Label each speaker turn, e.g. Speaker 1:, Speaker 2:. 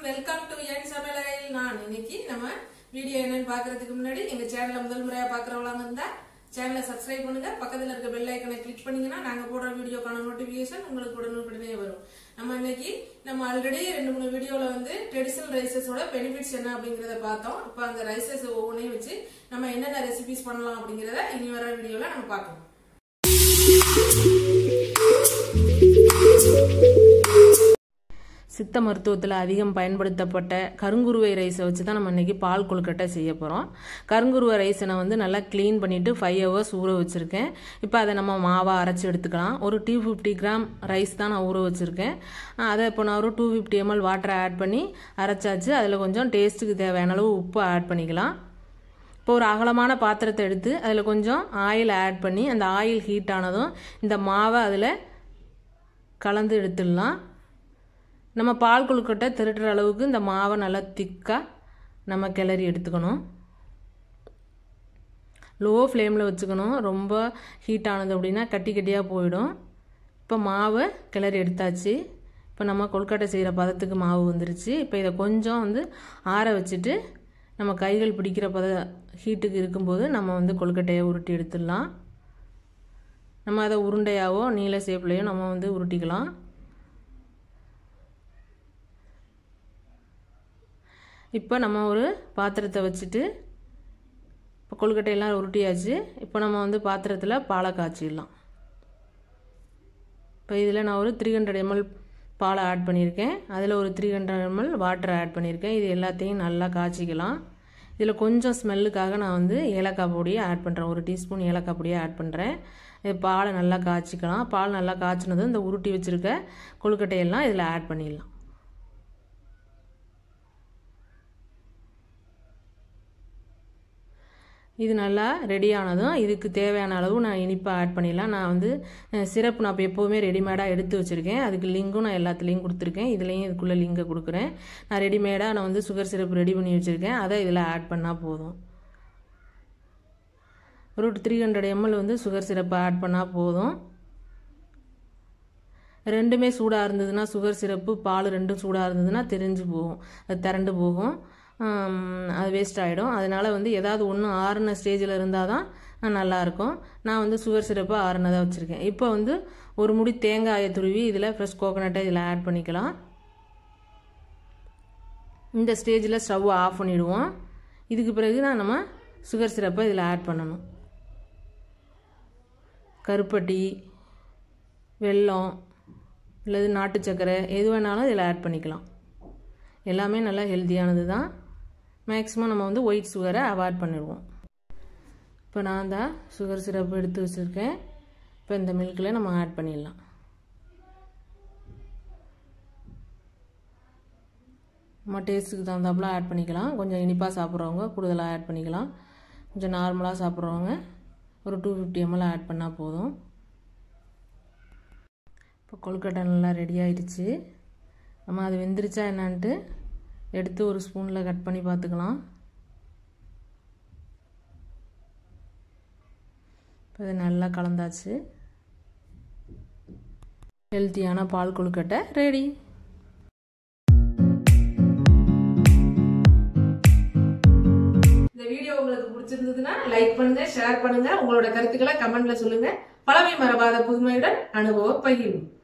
Speaker 1: welcome to என் சமையலறையில் நான் இன்னைக்கு நம்ம வீடியோ என்னன்னு பாக்குறதுக்கு முன்னாடி எங்க சேனலை முதல் முறையா பாக்குறவங்களா இருந்தா சேனலை சப்ஸ்கிரைப் பண்ணுங்க பக்கத்துல இருக்க பெல் ஐக்கனை கிளிக் பண்ணீங்கன்னா நாங்க போடுற வீடியோக்கான நோட்டிபிகேஷன் உங்களுக்கு உடனுக்குடனே வரும் நம்ம இன்னைக்கு நம்ம ஆல்ரெடி ரெண்டு மூணு வீடியோல வந்து ட்ரெடிஷனல் ரைசஸோட பெனிஃபிட்ஸ் என்ன அப்படிங்கறத பார்த்தோம் இப்போ அந்த ரைசஸ் ஒவ்வொன்றையும் வச்சு நம்ம என்னென்ன ரெசிபிஸ் பண்ணலாம் அப்படிங்கறத இனி வர வீடியோல நம்ம பார்க்கலாம்
Speaker 2: சித்த மருத்துவத்தில் அதிகம் பயன்படுத்தப்பட்ட கருங்குருவை ரைஸை வச்சு தான் நம்ம இன்றைக்கி பால் கொழுக்கட்டை செய்ய போகிறோம் கருங்குருவை ரைஸை நான் வந்து நல்லா க்ளீன் பண்ணிவிட்டு ஃபைவ் ஹவர்ஸ் ஊற வச்சுருக்கேன் இப்போ அதை நம்ம மாவாக அரைச்சி எடுத்துக்கலாம் ஒரு டூ ஃபிஃப்டி கிராம் ரைஸ் தான் நான் ஊற வச்சுருக்கேன் அதை இப்போ நான் ஒரு டூ ஃபிஃப்டி எம்எல் வாட்டரை ஆட் பண்ணி அரைச்சாச்சு அதில் கொஞ்சம் டேஸ்ட்டுக்கு தேவையான அளவு உப்பு ஆட் பண்ணிக்கலாம் இப்போ ஒரு அகலமான பாத்திரத்தை எடுத்து அதில் கொஞ்சம் ஆயில் ஆட் பண்ணி அந்த ஆயில் ஹீட் ஆனதும் இந்த மாவை அதில் கலந்து எடுத்துடலாம் நம்ம பால் கொழுக்கட்டை திரட்டுற அளவுக்கு இந்த மாவை நல்லா திக்காக நம்ம கிளறி எடுத்துக்கணும் லோ ஃப்ளேமில் வச்சுக்கணும் ரொம்ப ஹீட் ஆனது அப்படின்னா கட்டி கட்டியாக போயிடும் இப்போ மாவை கிளறி எடுத்தாச்சு இப்போ நம்ம கொழுக்கட்டை செய்கிற பதத்துக்கு மாவு வந்துருச்சு இப்போ இதை கொஞ்சம் வந்து ஆற வச்சுட்டு நம்ம கைகள் பிடிக்கிற பத ஹீட்டுக்கு இருக்கும்போது நம்ம வந்து கொழுக்கட்டையை உருட்டி எடுத்துடலாம் நம்ம அதை உருண்டையாவோ நீல ஷேப்லேயோ நம்ம வந்து உருட்டிக்கலாம் இப்போ நம்ம ஒரு பாத்திரத்தை வச்சுட்டு இப்போ கொழுக்கட்டையெல்லாம் உருட்டியாச்சு இப்போ நம்ம வந்து பாத்திரத்தில் பாலை காய்ச்சிடலாம் இப்போ இதில் நான் ஒரு த்ரீ ஹண்ட்ரட் எம்எல் பாலை ஆட் பண்ணியிருக்கேன் அதில் ஒரு த்ரீ ஹண்ட்ரட் எம்எல் வாட்டரை ஆட் பண்ணியிருக்கேன் இது எல்லாத்தையும் நல்லா காய்ச்சிக்கலாம் இதில் கொஞ்சம் ஸ்மெல்லுக்காக நான் வந்து ஏலக்காய் பொடியை ஆட் பண்ணுறேன் ஒரு டீஸ்பூன் ஏலக்காய் பொடியை ஆட் பண்ணுறேன் இது பாலை நல்லா காய்ச்சிக்கலாம் பால் நல்லா காய்ச்சினதும் இந்த உருட்டி வச்சுருக்க கொழுக்கட்டையெல்லாம் இதில் ஆட் பண்ணிடலாம் இது நல்லா ரெடி ஆனதும் இதுக்கு தேவையான அளவு நான் இனிப்பாக ஆட் பண்ணிடலாம் நான் வந்து சிரப் நான் இப்போ எப்போவுமே ரெடிமேடாக எடுத்து வச்சுருக்கேன் அதுக்கு லிங்க்கும் நான் எல்லாத்துலேயும் கொடுத்துருக்கேன் இதுலேயும் இதுக்குள்ளே லிங்கை கொடுக்குறேன் நான் ரெடிமேடாக நான் வந்து சுகர் சிரப் ரெடி பண்ணி வச்சுருக்கேன் அதை இதில் ஆட் பண்ணால் போதும் ஒரு த்ரீ ஹண்ட்ரட் எம்எல் வந்து சுகர் சிரப்பை ஆட் பண்ணால் போதும் ரெண்டுமே சூடாக இருந்ததுன்னா சுகர் சிரப்பு பால் ரெண்டும் சூடாக இருந்ததுன்னா தெரிஞ்சு போகும் அது திரண்டு போகும் அது வேஸ்ட் ஆகிடும் அதனால் வந்து ஏதாவது ஒன்று ஆறுன ஸ்டேஜில் இருந்தால் தான் நல்லாயிருக்கும் நான் வந்து சுகர் சிரப்பை ஆறுனதாக வச்சுருக்கேன் இப்போ வந்து ஒரு முடி தேங்காயை துருவி இதில் ஃப்ரெஷ் கோகோனட்டை இதில் ஆட் பண்ணிக்கலாம் இந்த ஸ்டேஜில் ஸ்டவ் ஆஃப் பண்ணிவிடுவோம் இதுக்கு பிறகு தான் நம்ம சுகர் சிரப்பை இதில் ஆட் பண்ணணும் கருப்பட்டி வெல்லம் இல்லது நாட்டு சர்க்கரை எது வேணாலும் இதில் ஆட் பண்ணிக்கலாம் எல்லாமே நல்லா ஹெல்த்தியானது தான் மேக்ஸிமம் நம்ம வந்து ஒயிட் சுகரை அவாய்ட் பண்ணிடுவோம் இப்போ நான் தான் சுகர் சிரப் எடுத்து வச்சுருக்கேன் இப்போ இந்த மில்கில் நம்ம ஆட் பண்ணிடலாம் நம்ம டேஸ்ட்டுக்கு தகுந்தாப்புல ஆட் பண்ணிக்கலாம் கொஞ்சம் இனிப்பாக சாப்பிட்றவங்க கூடுதலாக ஆட் பண்ணிக்கலாம் கொஞ்சம் நார்மலாக சாப்பிட்றவங்க ஒரு டூ ஃபிஃப்டி எம்எல் ஆட் பண்ணால் போதும் இப்போ கொழுக்கட்டை நல்லா ரெடி ஆயிடுச்சு நம்ம அது வெந்துருச்சா என்னான்ட்டு எடுத்து ஒரு ஸ்பூனில் கட் பண்ணி பார்த்துக்கலாம் இப்போ இது நல்லா கலந்தாச்சு ஹெல்த்தியான பால் கொழுக்கட்டை ரெடி
Speaker 1: இந்த வீடியோ உங்களுக்கு பிடிச்சிருந்ததுன்னா லைக் பண்ணுங்க ஷேர் பண்ணுங்க உங்களோட கருத்துக்களை கமெண்ட்ல சொல்லுங்க பழமை மறவாத புதுமையுடன் அனுபவ பகிர்வு